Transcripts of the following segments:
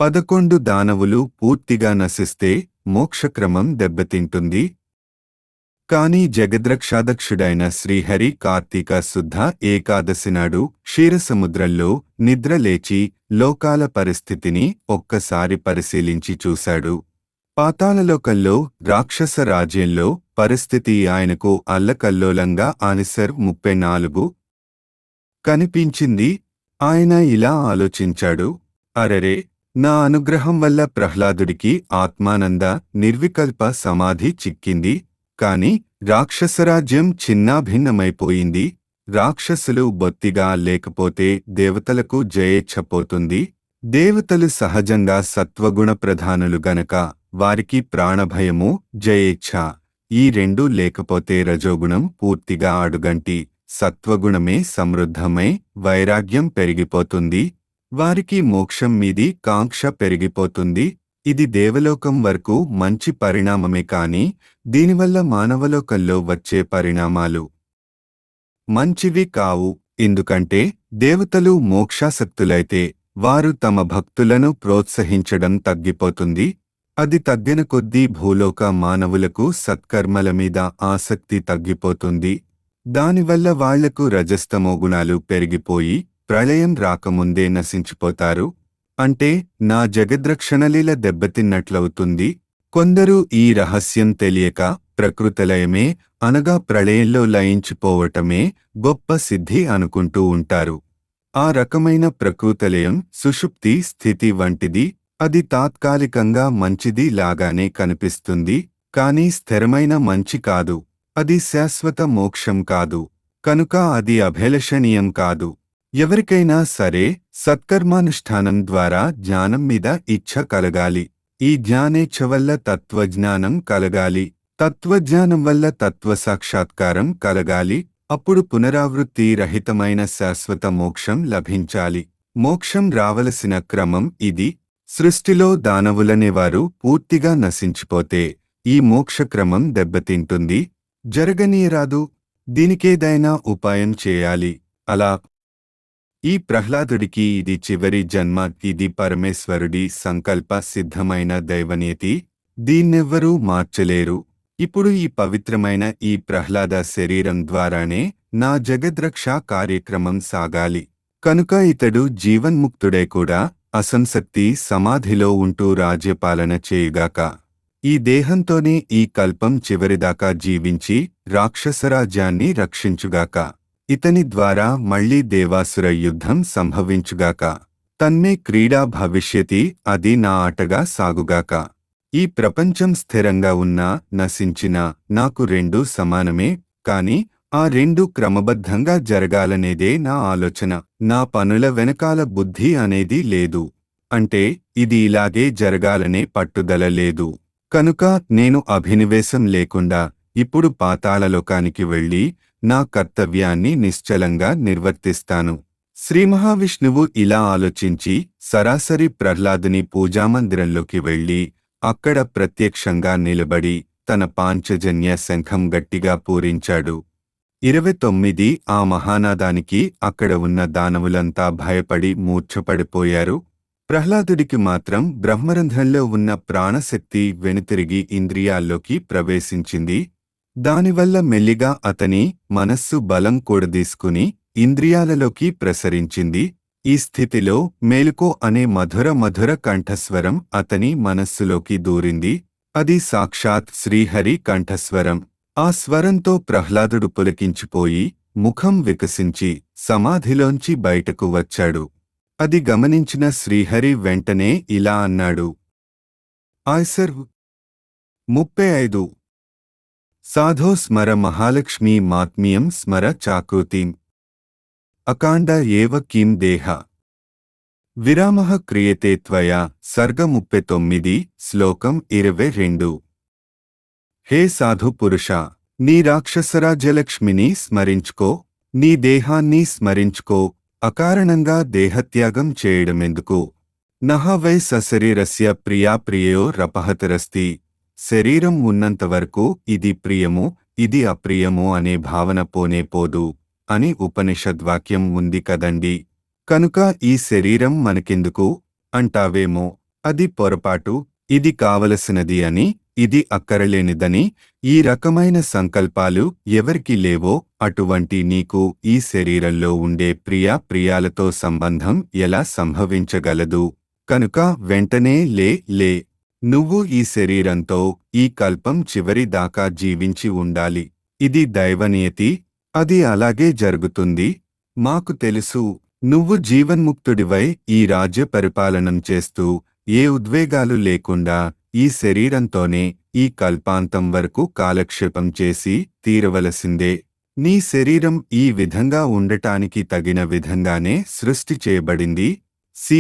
పదకొండు దానవులు పూర్తిగా నశిస్తే మోక్షక్రమం దెబ్బతింటుంది కాని జగద్రక్షాదక్షుడైన శ్రీహరి కార్తీక శుద్ధ ఏకాదశి నాడు క్షీరసముద్రంలో నిద్రలేచి లోకాల పరిస్థితిని ఒక్కసారి పరిశీలించి చూశాడు పాతాళలోకంలో రాక్షస రాజ్యంలో పరిస్థితి ఆయనకు అల్లకల్లోలంగా ఆనిసర్ ముప్పై నాలుగు కనిపించింది ఆయన ఇలా ఆలోచించాడు అరరే నా అనుగ్రహం వల్ల ప్రహ్లాదుడికి ఆత్మానంద నిర్వికల్ప సమాధి చిక్కింది కాని రాక్షసరాజ్యం చిన్నాభిన్నమైపోయింది రాక్షసులు బొత్తిగా లేకపోతే దేవతలకు జయేచ్ఛపోతుంది దేవతలు సహజంగా సత్వగుణ ప్రధానులు గనక వారికి ప్రాణభయము జయేచ్ఛ ఈ రెండూ లేకపోతే రజోగుణం పూర్తిగా అడుగంటి సత్వగుణమే సమృద్ధమై వైరాగ్యం పెరిగిపోతుంది వారికి మోక్షం మీది కాంక్ష పెరిగిపోతుంది ఇది దేవలోకం వరకు మంచి పరిణామమే కాని దీనివల్ల మానవలోకంలో వచ్చే పరిణామాలు మంచివి కావు ఎందుకంటే దేవతలు మోక్షాసక్తులైతే వారు తమ భక్తులను ప్రోత్సహించడం తగ్గిపోతుంది అది తగ్గిన కొద్దీ భూలోక మానవులకు సత్కర్మల మీద ఆసక్తి తగ్గిపోతుంది దానివల్ల వాళ్లకు రజస్తమో గుణాలు పెరిగిపోయి ప్రళయం రాకముందే నశించిపోతారు అంటే నా జగద్రక్షణలీల దెబ్బతిన్నట్లవుతుంది కొందరు ఈ రహస్యం తెలియక ప్రకృతలయమే అనగా ప్రళయంలో లయించిపోవటమే గొప్ప సిద్ధి అనుకుంటూ ఉంటారు ఆ రకమైన ప్రకృతలయం సుషుప్తి స్థితి వంటిది అది తాత్కాలికంగా మంచిది లాగానే కనిపిస్తుంది కానీ స్థిరమైన మంచి కాదు అది శాశ్వత మోక్షం కాదు కనుక అది అభిలషణీయం కాదు ఎవరికైనా సరే సత్కర్మానుష్ఠానం ద్వారా జ్ఞానం మీద ఇచ్ఛ కలగాలి ఈ జ్ఞానేచ్ఛ వల్ల తత్వజ్ఞానం కలగాలి తత్వజ్ఞానం వల్ల తత్వ సాక్షాత్కారం కలగాలి అప్పుడు పునరావృత్తి రహితమైన శాశ్వత మోక్షం లభించాలి మోక్షం రావలసిన క్రమం ఇది సృష్టిలో దానవులనేవారు పూర్తిగా నశించిపోతే ఈ మోక్షక్రమం దెబ్బతింటుంది జరగనీయరాదు దీనికేదైనా ఉపాయం చేయాలి అలా ఈ ప్రహ్లాదుడికి ఇది చివరి జన్మ ఇది పరమేశ్వరుడి సంకల్ప సిద్ధమైన దైవనీతి దీన్నెవ్వరూ మార్చలేరు ఇప్పుడు ఈ పవిత్రమైన ఈ ప్రహ్లాద శరీరం ద్వారానే నా జగద్రక్ష కార్యక్రమం సాగాలి కనుక ఇతడు జీవన్ముక్తుడే కూడా అసంసక్తి సమాధిలో ఉంటూ రాజ్యపాలన చేయుగాక ఈ దేహంతోనే ఈ కల్పం చివరిదాకా జీవించి రాక్షసరాజ్యాన్ని రక్షించుగాక ఇతని ద్వారా మళ్లీ దేవాసుర యుద్ధం సంభవించుగాక తన్మే క్రీడా భవిష్యతి అది నా ఆటగా సాగుగాక ఈ ప్రపంచం స్థిరంగా ఉన్నా నశించినా నాకు రెండూ సమానమే కాని ఆ రెండు క్రమబద్ధంగా జరగాలనేదే నా ఆలోచన నా పనుల వెనకాల బుద్ధి అనేది లేదు అంటే ఇది ఇలాగే జరగాలనే పట్టుదల లేదు కనుక నేను అభినివేశం లేకుండా ఇప్పుడు పాతాళలోకానికి వెళ్ళి నా కర్తవ్యాన్ని నిశ్చలంగా నిర్వర్తిస్తాను శ్రీమహావిష్ణువు ఇలా ఆలోచించి సరాసరి ప్రహ్లాదుని పూజామందిరంలోకి వెళ్ళి అక్కడ ప్రత్యక్షంగా నిలబడి తన పాంచజన్య శంఖం గట్టిగా పూరించాడు ఇరవై తొమ్మిది ఆ మహానాదానికి అక్కడ ఉన్న దానవులంతా భయపడి మూర్ఛపడిపోయారు ప్రహ్లాదుడికి మాత్రం బ్రహ్మరంధ్రంలో ఉన్న ప్రాణశక్తి వెనుతిరిగి ఇంద్రియాల్లోకి ప్రవేశించింది దానివల్ల మెల్లిగా అతని మనస్సు బలం కూడదీసుకుని ఇంద్రియాలలోకి ప్రసరించింది ఈ స్థితిలో మేలుకో అనే మధుర మధుర కంఠస్వరం అతని మనస్సులోకి దూరింది అది సాక్షాత్ శ్రీహరి కంఠస్వరం ఆ స్వరంతో ప్రహ్లాదుడు పులకించిపోయి ముఖం వికసించి సమాధిలోంచి బయటకు వచ్చాడు అది గమనించిన శ్రీహరి వెంటనే ఇలా అన్నాడు ఆయ్సర్ ముప్పై ఐదు సాధో స్మర మహాలక్ష్మీ మాత్మ్యం స్మర చాకృతిం అకాండ ఏవ కిం దేహ విరామః క్రియతే త్వయా సర్గ ముప్పై తొమ్మిది శ్లోకం ఇరవై రెండు హే సాధు పురుష నీ రాక్షసరాజ్యలక్ష్మిని స్మరించుకో నీ దేహాన్ని స్మరించుకో అకారణంగా దేహత్యాగం చేయడమెందుకు నహ వై సశరీరస్య ప్రియా ప్రియో రపహతరస్తి శరీరం ఉన్నంతవరకు ఇది ప్రియము ఇది అప్రియము అనే భావన పోనే పోదు అని ఉపనిషద్వాక్యం ఉంది కదండి కనుక ఈ శరీరం మనకెందుకు అంటావేమో అది పొరపాటు ఇది కావలసినది అని ఇది అక్కరలేనిదని ఈ రకమైన సంకల్పాలు ఎవరికి లేవో అటువంటి నీకు ఈ శరీరంలో ఉండే ప్రియా ప్రియాలతో సంబంధం ఎలా సంభవించగలదు కనుక వెంటనే లే లే నువ్వు ఈ శరీరంతో ఈ కల్పం చివరి దాకా జీవించి ఉండాలి ఇది దైవనియతి అది అలాగే జరుగుతుంది మాకు తెలుసు నువ్వు జీవన్ముక్తుడివై ఈ రాజ్య పరిపాలనం చేస్తూ ఏ ఉద్వేగాలు లేకుండా ఈ శరీరంతోనే ఈ కల్పాంతం వరకు కాలక్షేపం చేసి తీరవలసిందే నీ శరీరం ఈ విధంగా ఉండటానికి తగిన విధంగానే సృష్టి చేయబడింది సి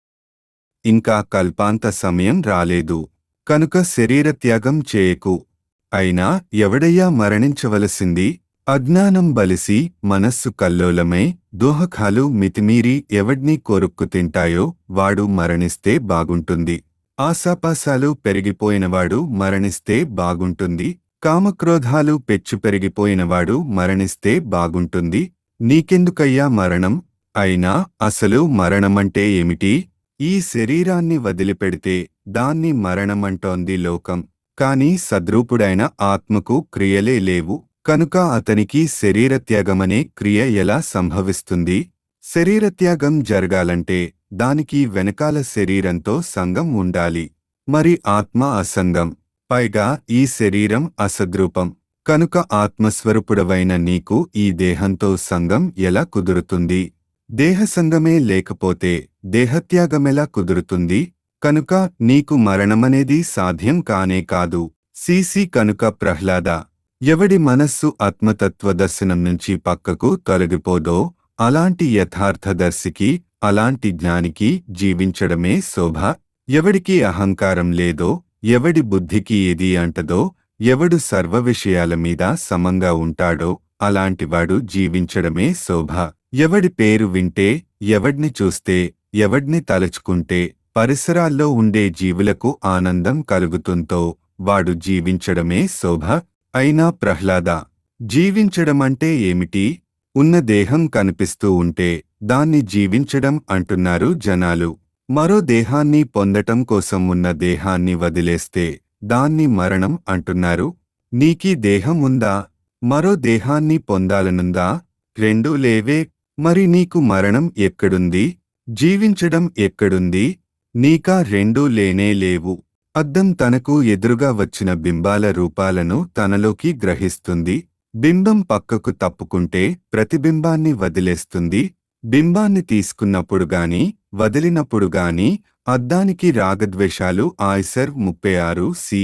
ఇంకా కల్పాంత సమయం రాలేదు కనుక శరీరత్యాగం చేయకు అయినా ఎవడయ్యా మరణించవలసింది అజ్ఞానం బలిసి మనస్సు కల్లోలమై దోహకాలు మితిమీరి ఎవడ్ని కొరుక్కు తింటాయో వాడు మరణిస్తే బాగుంటుంది ఆశాపాశాలు పెరిగిపోయినవాడు మరణిస్తే బాగుంటుంది కామక్రోధాలు పెచ్చు పెరిగిపోయినవాడు మరణిస్తే బాగుంటుంది నీకెందుకయ్యా మరణం అయినా అసలు మరణమంటే ఏమిటి ఈ శరీరాన్ని వదిలిపెడితే దాన్ని మరణమంటోంది లోకం కాని సద్రూపుడైన ఆత్మకు క్రియలే లేవు కనుక అతనికి శరీరత్యాగమనే క్రియ ఎలా సంభవిస్తుంది శరీరత్యాగం జరగాలంటే దానికి వెనకాల శరీరంతో సంగం ఉండాలి మరి ఆత్మ అసంగం పైగా ఈ శరీరం అసద్రూపం కనుక ఆత్మస్వరూపుడవైన నీకు ఈ దేహంతో సంగం ఎలా కుదురుతుంది దేహసంగమే లేకపోతే దేహత్యాగమెలా కుదురుతుంది కనుక నీకు మరణమనేది సాధ్యం కానే కాదు సీసీ కనుక ప్రహ్లాద ఎవడి మనస్సు ఆత్మతత్వ దర్శనం నుంచి పక్కకు తొలగిపోదో అలాంటి యథార్థదర్శికి అలాంటి జ్ఞానికి జీవించడమే శోభ ఎవడికి అహంకారం లేదో ఎవడి బుద్ధికి ఏది అంటదో ఎవడు సర్వ విషయాల మీద సమంగా ఉంటాడో అలాంటివాడు జీవించడమే శోభ ఎవడి పేరు వింటే ఎవడ్ని చూస్తే ఎవడ్ని తలుచుకుంటే పరిసరాల్లో ఉండే జీవులకు ఆనందం కలుగుతుందో వాడు జీవించడమే శోభ అయినా ప్రహ్లాద జీవించడమంటే ఏమిటి ఉన్న దేహం కనిపిస్తూ ఉంటే దాన్ని జీవించడం అంటున్నారు జనాలు మరో దేహాన్ని పొందటం కోసం ఉన్న దేహాన్ని వదిలేస్తే దాన్ని మరణం అంటున్నారు నీకీ దేహం ఉందా మరో దేహాన్ని పొందాలనుందా రెండూ లేవే మరి నీకు మరణం ఎక్కడుంది జీవించడం ఎక్కడుంది నీకా రెండూ లేనే లేవు అద్దం తనకు ఎదురుగా వచ్చిన బింబాల రూపాలను తనలోకి గ్రహిస్తుంది బింబం పక్కకు తప్పుకుంటే ప్రతిబింబాన్ని వదిలేస్తుంది బింబాన్ని తీసుకున్నప్పుడు గాని వదిలినప్పుడు గాని అద్దానికి రాగద్వేషాలు ఆయిసర్ ముప్పై ఆరు సి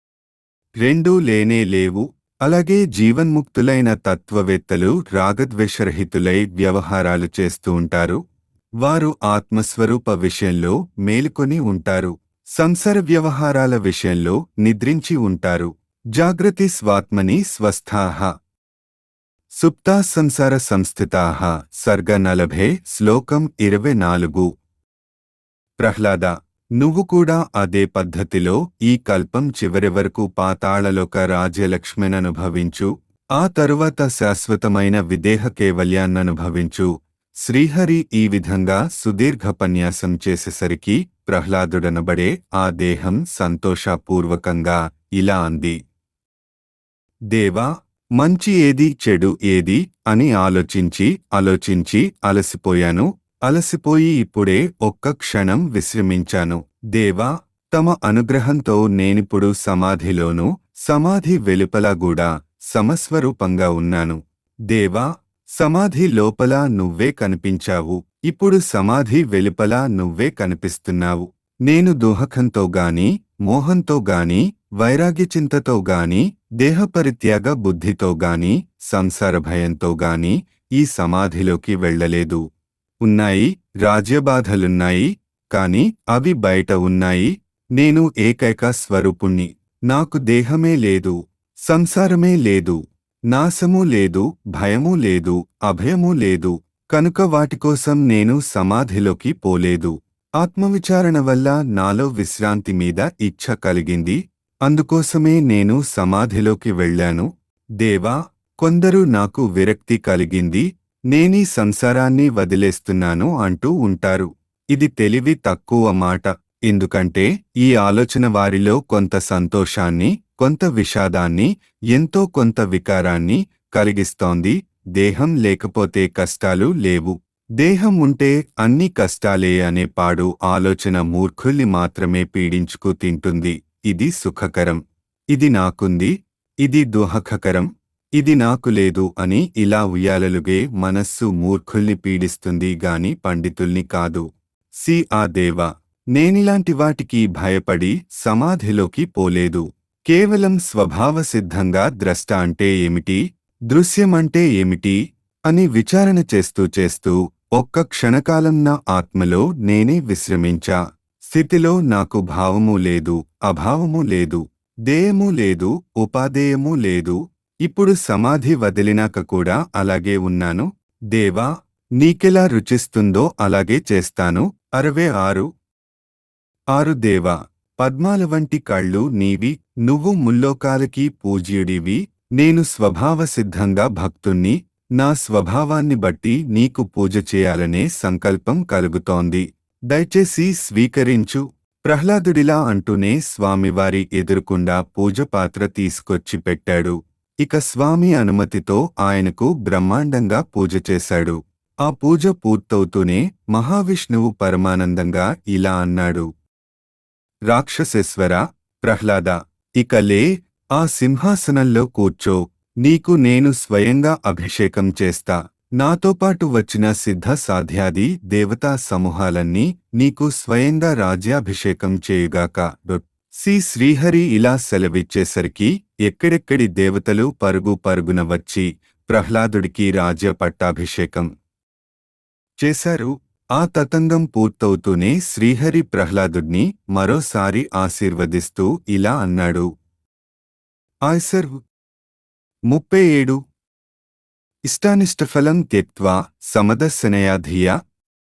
రెండూ లేనే లేవు అలాగే జీవన్ముక్తులైన తత్వవేత్తలు రాగద్వేషరహితులై వ్యవహారాలు చేస్తూ ఉంటారు వారు ఆత్మస్వరూప విషయంలో మేలుకొని ఉంటారు సంసార వ్యవహారాల విషయంలో నిద్రించి ఉంటారు జాగ్రతి స్వాత్మని స్వస్థాః సుప్తా సంసార సంస్థితాః సర్గ నలభే శ్లోకం ఇరవై నాలుగు ప్రహ్లాద నువ్వు కూడా అదే పద్ధతిలో ఈ కల్పం చివరి వరకు పాతాళలోక రాజ్యలక్ష్మిననుభవించు ఆ తరువాత శాశ్వతమైన విదేహ కేవల్యాన్ననుభవించు శ్రీహరి ఈ విధంగా సుదీర్ఘపన్యాసం చేసేసరికి ప్రహ్లాదుడనబడే ఆ దేహం సంతోషపూర్వకంగా ఇలా అంది దేవా మంచి ఏది చెడు ఏది అని ఆలోచించి ఆలోచించి అలసిపోయాను అలసిపోయి ఇప్పుడే ఒక్క క్షణం విశ్రమించాను దేవా తమ అనుగ్రహంతో నేనిప్పుడు సమాధిలోనూ సమాధి వెలుపల కూడా సమస్వరూపంగా ఉన్నాను దేవా సమాధి లోపల నువ్వే కనిపించావు ఇప్పుడు సమాధి వెలుపల నువ్వే కనిపిస్తున్నావు నేను దుహకంతో గాని మోహంతో గాని వైరాగ్యచింతతో గాని దేహపరిత్యాగ బుద్ధితో గాని సంసార భయంతో గాని ఈ సమాధిలోకి వెళ్ళలేదు ఉన్నాయి రాజ్యబాధలున్నాయి కాని అవి బయట ఉన్నాయి నేను ఏకైక స్వరూపుణ్ణి నాకు దేహమే లేదు సంసారమే లేదు నాశము లేదు భయము లేదు అభయము లేదు కనుక వాటికోసం నేను సమాధిలోకి పోలేదు ఆత్మవిచారణ వల్ల నాలో విశ్రాంతి మీద ఇచ్ఛ కలిగింది అందుకోసమే నేను సమాధిలోకి వెళ్ళాను దేవా కొందరు నాకు విరక్తి కలిగింది నేనీ సంసారాన్ని వదిలేస్తున్నాను అంటూ ఉంటారు ఇది తెలివి తక్కువ మాట ఎందుకంటే ఈ ఆలోచన వారిలో కొంత సంతోషాన్ని కొంత విషాదాన్ని ఎంతో కొంత వికారాన్ని కలిగిస్తోంది దేహం లేకపోతే కష్టాలు లేవు దేహం ఉంటే అన్ని కష్టాలే అనే పాడు ఆలోచన మూర్ఖుల్ని మాత్రమే పీడించుకు తింటుంది ఇది సుఖకరం ఇది నాకుంది ఇది దుహకరం ఇది నాకు లేదు అని ఇలా ఉయ్యాలలుగే మనస్సు మూర్ఖుల్ని పీడిస్తుంది గాని పండితుల్ని కాదు సి ఆ దేవ నేనిలాంటి వాటికి భయపడి సమాధిలోకి పోలేదు కేవలం స్వభావసిద్ధంగా ద్రష్ట అంటే ఏమిటి దృశ్యమంటే ఏమిటి అని విచారణ చేస్తూ చేస్తూ ఒక్క క్షణకాలం నా ఆత్మలో నేనే విశ్రమించా స్థితిలో నాకు భావము లేదు అభావము లేదు దేయము లేదు ఉపాదేయము లేదు ఇప్పుడు సమాధి వదిలినాక కూడా అలాగే ఉన్నాను దేవా నీకెలా రుచిస్తుందో అలాగే చేస్తాను అరవై ఆరు ఆరు దేవా పద్మాల వంటి కళ్ళు నీవి నువ్వు ముల్లోకాలకి పూజ్యుడివి నేను స్వభావసిద్ధంగా భక్తుణ్ణి నా స్వభావాన్ని బట్టి నీకు పూజ చేయాలనే సంకల్పం కలుగుతోంది దయచేసి స్వీకరించు ప్రహ్లాదుడిలా అంటూనే స్వామివారి ఎదురుకుండా పూజ పాత్ర తీసుకొచ్చి పెట్టాడు ఇక స్వామి అనుమతితో ఆయనకు బ్రహ్మాండంగా పూజ చేశాడు ఆ పూజ పూర్తవుతూనే మహావిష్ణువు పరమానందంగా ఇలా అన్నాడు రాక్షసేశ్వర ప్రహ్లాద ఇక లే ఆ సింహాసనంలో కూర్చో నీకు నేను స్వయంగా అభిషేకం చేస్తా నాతో పాటు వచ్చిన సిద్ధ సాధ్యాది దేవతా సమూహాలన్నీ నీకు స్వయంగా రాజ్యాభిషేకం చేయుగాక డొట్. సి శ్రీహరి ఇలా సెలవిచ్చేసరికి ఎక్కడెక్కడి దేవతలు పరుగు పరుగున వచ్చి ప్రహ్లాదుడికి రాజ్య పట్టాభిషేకం చేశారు ఆ తతంగం పూర్తవుతూనే శ్రీహరి ప్రహ్లాదుడిని మరోసారి ఆశీర్వదిస్తూ ఇలా అన్నాడు ఆయ్సర్ ముప్పై ఏడు ఇష్టానిష్టఫలం త్యక్వా సమదస్సనయా ధియా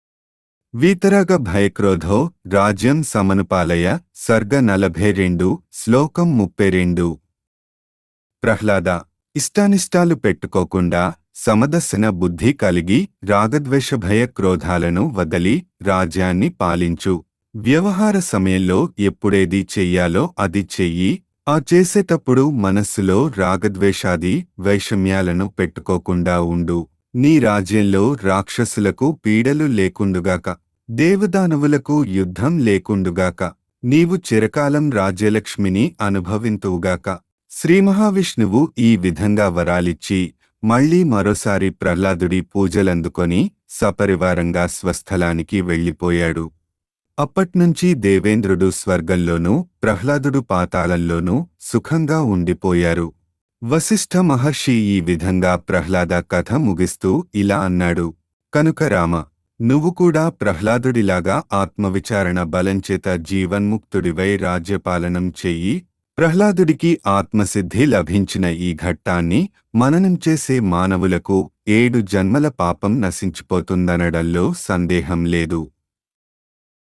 వీతరాగ భయక్రోధో రాజ్యం సమనుపాలయ సర్గ నలభై రెండు శ్లోకం ముప్పై రెండు ప్రహ్లాద ఇష్టానిష్టాలు పెట్టుకోకుండా సమదస్సన బుద్ధి కలిగి రాగద్వేష భయ క్రోధాలను వదలి రాజ్యాన్ని పాలించు వ్యవహార సమయంలో ఎప్పుడేది చెయ్యాలో అది చెయ్యి ఆ చేసేటప్పుడు మనస్సులో రాగద్వేషాది వైషమ్యాలను పెట్టుకోకుండా ఉండు నీ రాజ్యంలో రాక్షసులకు పీడలు లేకుండుగాక దేవదానవులకు యుద్ధం లేకుండుగాక నీవు చిరకాలం రాజ్యలక్ష్మిని అనుభవింతువుగాక శ్రీమహావిష్ణువు ఈ విధంగా వరాలిచ్చి మళ్లీ మరోసారి ప్రహ్లాదుడి పూజలందుకొని సపరివారంగా స్వస్థలానికి వెళ్ళిపోయాడు అప్పట్నుంచి దేవేంద్రుడు స్వర్గంలోనూ ప్రహ్లాదుడు పాతాళంలోనూ సుఖంగా ఉండిపోయారు వశిష్ఠ మహర్షి ఈ విధంగా ప్రహ్లాద కథ ముగిస్తూ ఇలా అన్నాడు కనుక రామ నువ్వు కూడా ప్రహ్లాదుడిలాగా ఆత్మవిచారణ బలంచేత జీవన్ముక్తుడివై రాజ్యపాలనం చెయ్యి ప్రహ్లాదుడికి ఆత్మసిద్ధి లభించిన ఈ ఘట్టాన్ని మననం చేసే మానవులకు ఏడు జన్మల పాపం నశించిపోతుందనడంలో సందేహం లేదు